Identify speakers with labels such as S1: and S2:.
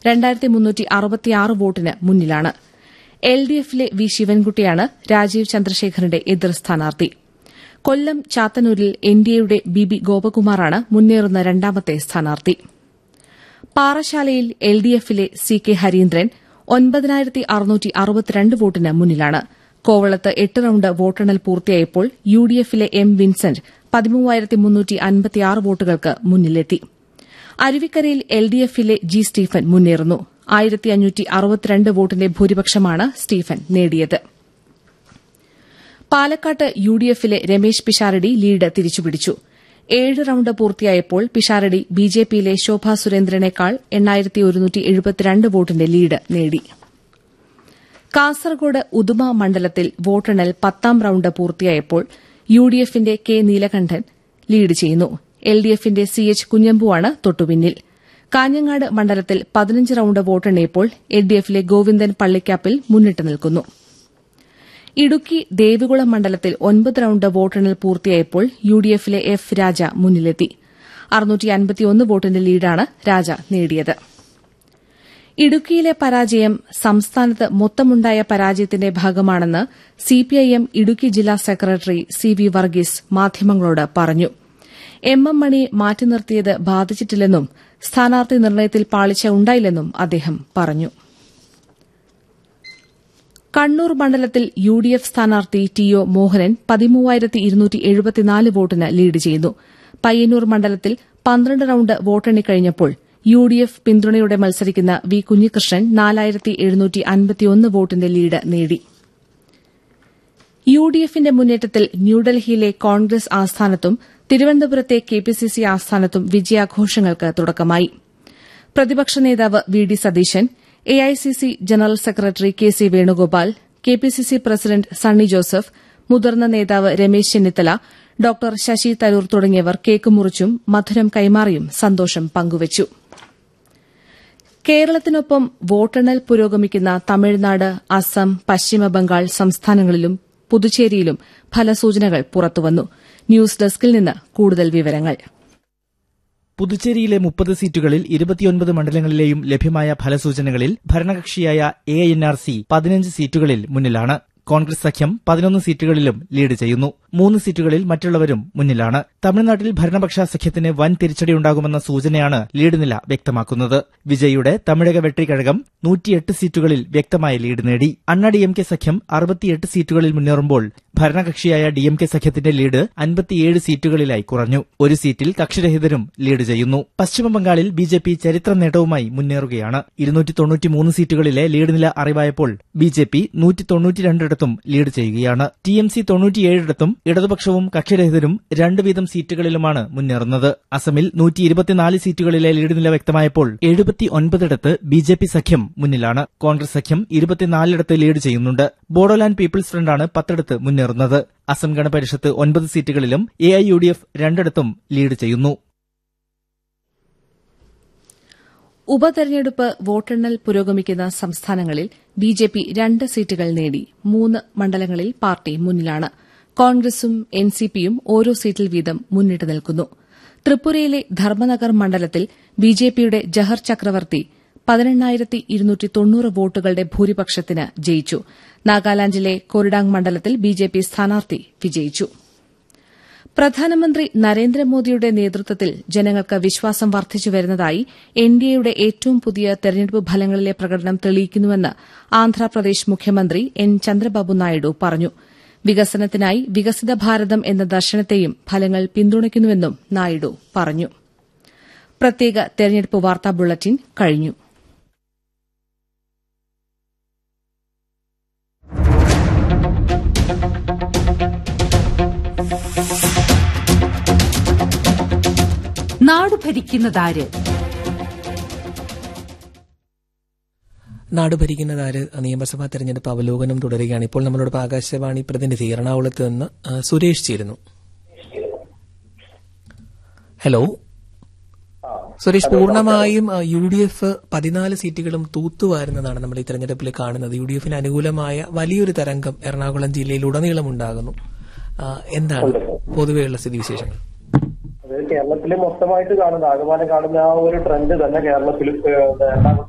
S1: രണ്ടായിരത്തി മുന്നൂറ്റി അറുപത്തിയാറ് വോട്ടിന് മുന്നിലാണ് എൽ ഡി എഫിലെ വി ശിവൻകുട്ടിയാണ് രാജീവ് ചന്ദ്രശേഖറിന്റെ എതിർ സ്ഥാനാർത്ഥി കൊല്ലം ചാത്തന്നൂരിൽ എൻഡിഎയുടെ ബി ബി ഗോപകുമാറാണ് മുന്നേറുന്ന രണ്ടാമത്തെ സ്ഥാനാർത്ഥി പാറശാലയിൽ എൽ ഡി എഫിലെ സി കെ ഹരീന്ദ്രൻ ഒൻപതിനായിരത്തി അറുന്നൂറ്റി അറുപത്തിരണ്ട് വോട്ടിന് മുന്നിലാണ് കോവളത്ത് എട്ട് റൌണ്ട് വോട്ടെണ്ണൽ പൂർത്തിയായപ്പോൾ യു ഡി എഫിലെ എം വിൻസെന്റ് പതിമൂവായിരത്തി മുന്നൂറ്റി അൻപത്തിയാറ് വോട്ടുകൾക്ക് മുന്നിലെത്തി അരുവിക്കരയിൽ എൽ ഡി എഫിലെ ജി സ്റ്റീഫൻ മുന്നേറുന്നു ആയിരത്തി അഞ്ഞൂറ്റി അറുപത്തിരണ്ട് വോട്ടിന്റെ ഭൂരിപക്ഷമാണ് സ്റ്റീഫൻ നേടിയത് പാലക്കാട്ട് യു ഡി എഫിലെ രമേശ് പിഷാരടി ലീഡ് തിരിച്ചുപിടിച്ചു ഏഴ് റൌണ്ട് പൂർത്തിയായപ്പോൾ പിഷാരടി ബി ജെ പിയിലെ ശോഭാ സുരേന്ദ്രനേക്കാൾ എണ്ണായിരത്തി ഒരുന്നൂറ്റി എഴുപത്തിരണ്ട് വോട്ടിന്റെ ലീഡ് നേടി കാസർഗോഡ് ഉദുമ മണ്ഡലത്തിൽ വോട്ടെണ്ണൽ പത്താം റൌണ്ട് പൂർത്തിയായപ്പോൾ യു ഡി എഫിന്റെ കെ നീലകണ്ഠൻ ലീഡ് ചെയ്യുന്നു എൽ ഡി എഫിന്റെ സി എച്ച് കുഞ്ഞമ്പുവാണ് തൊട്ടുപിന്നിൽ കാഞ്ഞങ്ങാട് മണ്ഡലത്തിൽ പതിനഞ്ച് റൌണ്ട് വോട്ടെണ്ണിയപ്പോൾ എൽ ഡി എഫിലെ ഗോവിന്ദൻ പള്ളിക്കാപ്പിൽ മുന്നിട്ട് നിൽക്കുന്നു ഇടുക്കി ദേവികുളം മണ്ഡലത്തിൽ ഒൻപത് റൌണ്ട് വോട്ടെണ്ണൽ പൂർത്തിയായപ്പോൾ യു ഡി എഫിലെ എഫ് രാജ മുന്നിലെത്തി വോട്ടിന്റെ ലീഡാണ് രാജ നേടിയത് ഇടുക്കിയിലെ പരാജയം സംസ്ഥാനത്ത് മൊത്തമുണ്ടായ പരാജയത്തിന്റെ ഭാഗമാണെന്ന് സിപിഐഎം ഇടുക്കി ജില്ലാ സെക്രട്ടറി സി വി വർഗീസ് മാധ്യമങ്ങളോട് പറഞ്ഞു എം എം മണിയെ മാറ്റി നിർത്തിയത് ബാധിച്ചിട്ടില്ലെന്നും സ്ഥാനാർത്ഥി നിർണയത്തിൽ പാളിച്ച ഉണ്ടായില്ലെന്നും അദ്ദേഹം പറഞ്ഞു കണ്ണൂർ മണ്ഡലത്തിൽ യു ഡി എഫ് സ്ഥാനാർത്ഥി ടി ഒ മോഹനൻ പതിമൂവായിരത്തി ഇരുന്നൂറ്റി എഴുപത്തിനാല് വോട്ടിന് ലീഡ് ചെയ്യുന്നു പയ്യന്നൂർ മണ്ഡലത്തിൽ പന്ത്രണ്ട് റൌണ്ട് വോട്ടെണ്ണിക്കഴിഞ്ഞപ്പോൾ യു ഡി എഫ് പിന്തുണയോടെ മത്സരിക്കുന്ന വി കുഞ്ഞികൃഷ്ണൻ നാലായിരത്തി എഴുന്നൂറ്റി അൻപത്തിയൊന്ന് വോട്ടിന്റെ ലീഡ് നേടി യു ഡി എഫിന്റെ മുന്നേറ്റത്തിൽ ന്യൂഡൽഹിയിലെ കോൺഗ്രസ് ആസ്ഥാനത്തും തിരുവനന്തപുരത്തെ കെ പി സി സി ആസ്ഥാനത്തും വിജയാഘോഷങ്ങൾക്ക് തുടക്കമായി പ്രതിപക്ഷ നേതാവ് V D Satheesan A I C C general secretary K C Venugopal K P C C president Sunny Joseph മുതിർന്ന നേതാവ് രമേശ് ചെന്നിത്തല ഡോക്ടർ ശശി തരൂർ തുടങ്ങിയവർ കേക്ക് മുറിച്ചും മധുരം കൈമാറിയും സന്തോഷം പങ്കുവച്ചു കേരളത്തിനൊപ്പം വോട്ടെണ്ണൽ പുരോഗമിക്കുന്ന തമിഴ്നാട് അസം പശ്ചിമബംഗാൾ സംസ്ഥാനങ്ങളിലും പുതുച്ചേരിയിലും ഫലസൂചനകൾ പുറത്തുവന്നു ന്യൂസ് ഡെസ്കിൽ നിന്ന് കൂടുതൽ വിവരങ്ങൾ
S2: പുതുച്ചേരിയിലെ മുപ്പത് സീറ്റുകളിൽ ഇരുപത്തിയൊൻപത് മണ്ഡലങ്ങളിലെയും ലഭ്യമായ ഫലസൂചനകളിൽ ഭരണകക്ഷിയായ എ എൻ ആർ സി പതിനഞ്ച് സീറ്റുകളിൽ മുന്നിലാണ് കോൺഗ്രസ് സഖ്യം പതിനൊന്ന് സീറ്റുകളിലും ലീഡ് ചെയ്യുന്നു മൂന്ന് സീറ്റുകളിൽ മറ്റുള്ളവരും മുന്നിലാണ് തമിഴ്നാട്ടിൽ ഭരണപക്ഷ സഖ്യത്തിന് വൻ തിരിച്ചടിയുണ്ടാകുമെന്ന സൂചനയാണ് ലീഡ് നില വ്യക്തമാക്കുന്നത് വിജയുടെ തമിഴക വെട്രിക്കഴകം നൂറ്റിയെട്ട് സീറ്റുകളിൽ വ്യക്തമായ ലീഡ് നേടി അണ്ണ ഡി എം കെ സഖ്യം അറുപത്തിയെട്ട് സീറ്റുകളിൽ മുന്നേറുമ്പോൾ ഭരണകക്ഷിയായ ഡി എം കെ സഖ്യത്തിന്റെ ലീഡ് അൻപത്തിയേഴ് സീറ്റുകളിലായി കുറഞ്ഞു ഒരു സീറ്റിൽ കക്ഷിരഹിതരും ലീഡ് ചെയ്യുന്നു പശ്ചിമബംഗാളിൽ ബി ജെ പി ചരിത്ര നേട്ടവുമായി മുന്നേറുകയാണ് ഇരുന്നൂറ്റി തൊണ്ണൂറ്റിമൂന്ന് സീറ്റുകളിലെ ലീഡ് നില അറിവായപ്പോൾ ബി ജെ പി നൂറ്റി തൊണ്ണൂറ്റിരണ്ടിടത്തും ലീഡ് ചെയ്യുകയാണ് ടി എം സി തൊണ്ണൂറ്റിയേഴിടത്തും ഇടതുപക്ഷവും കക്ഷിരഹിതരും രണ്ട് വീതം സീറ്റുകളിലുമാണ് മുന്നേറുന്നത് അസമിൽ നൂറ്റി ഇരുപത്തിനാല് സീറ്റുകളിലെ ലീഡ് നില വ്യക്തമായപ്പോൾ എഴുപത്തി ഒൻപതിടത്ത് ബി ജെ പി സഖ്യം മുന്നിലാണ് കോൺഗ്രസ് സഖ്യം ഇരുപത്തിനാലിടത്ത് ലീഡ് ചെയ്യുന്നുണ്ട് ബോഡോലാൻഡ് പീപ്പിൾസ് ഫ്രണ്ടാണ് പത്തിടത്ത് മുന്നേറുന്നത് അസം ഗണപരിഷത്ത് ഒൻപത് സീറ്റുകളിലും A I U D F രണ്ടിടത്തും ലീഡ് ചെയ്യുന്നു
S1: ഉപതെരഞ്ഞെടുപ്പ് വോട്ടെണ്ണൽ പുരോഗമിക്കുന്ന സംസ്ഥാനങ്ങളിൽ ബി ജെ പി രണ്ട് സീറ്റുകൾ നേടി മൂന്ന് മണ്ഡലങ്ങളിൽ പാർട്ടി മുന്നിലാണ് കോൺഗ്രസും എൻ സി പിയും ഓരോ സീറ്റിൽ വീതം മുന്നിട്ട് നിൽക്കുന്നു ത്രിപുരയിലെ ധർമ്മനഗർ മണ്ഡലത്തിൽ ബി ജെ പിയുടെ ജഹർ ചക്രവർത്തി പതിനെണ്ണായിരത്തി ഇരുന്നൂറ്റി തൊണ്ണൂറ് വോട്ടുകളുടെ ഭൂരിപക്ഷത്തിന് ജയിച്ചു നാഗാലാൻഡിലെ കൊറിഡാങ് മണ്ഡലത്തിൽ ബി ജെ പി സ്ഥാനാർത്ഥി വിജയിച്ചു പ്രധാനമന്ത്രി നരേന്ദ്രമോദിയുടെ നേതൃത്വത്തിൽ ജനങ്ങൾക്ക് വിശ്വാസം വർദ്ധിച്ചുവരുന്നതായി എൻഡിഎയുടെ ഏറ്റവും പുതിയ തെരഞ്ഞെടുപ്പ് ഫലങ്ങളിലെ പ്രകടനം തെളിയിക്കുന്നുവെന്ന് ആന്ധ്രാപ്രദേശ് മുഖ്യമന്ത്രി എൻ ചന്ദ്രബാബു നായിഡു പറഞ്ഞു വികസനത്തിനായി വികസിത ഭാരതം എന്ന ദർശനത്തെയും ഫലങ്ങൾ പിന്തുണയ്ക്കുന്നുവെന്നും നായിഡു പറഞ്ഞു പ്രത്യേക തെരഞ്ഞെടുപ്പ് വാർത്താ ബുള്ളറ്റിൻ കഴിഞ്ഞു
S3: നാട് ഭരിക്കുന്നതാര്
S4: നാട് ഭരിക്കുന്നതാര് നിയമസഭാ തെരഞ്ഞെടുപ്പ് അവലോകനം തുടരുകയാണ് ഇപ്പോൾ നമ്മളോടൊപ്പം ആകാശവാണി പ്രതിനിധി എറണാകുളത്ത് നിന്ന് ആ, സുരേഷ് ചേരുന്നു ഹലോ സുരേഷ് പൂർണ്ണമായും ആ, യു ഡി എഫ് പതിനാല് സീറ്റുകളും തൂത്തുവാരുന്നതാണ് നമ്മൾ ഈ തെരഞ്ഞെടുപ്പിൽ കാണുന്നത് യു ഡി എഫിന് അനുകൂലമായ വലിയൊരു തരംഗം എറണാകുളം ജില്ലയിൽ ഉടനീളം ഉണ്ടാകുന്നു ആ, എന്താണ് പൊതുവെയുള്ള സ്ഥിതിവിശേഷങ്ങൾ
S5: അത് കേരളത്തിലെ മൊത്തമായിട്ട് കാണുന്ന ആകമാനം കാണുന്ന ആ ഒരു ട്രെൻഡ് തന്നെ കേരളത്തിൽ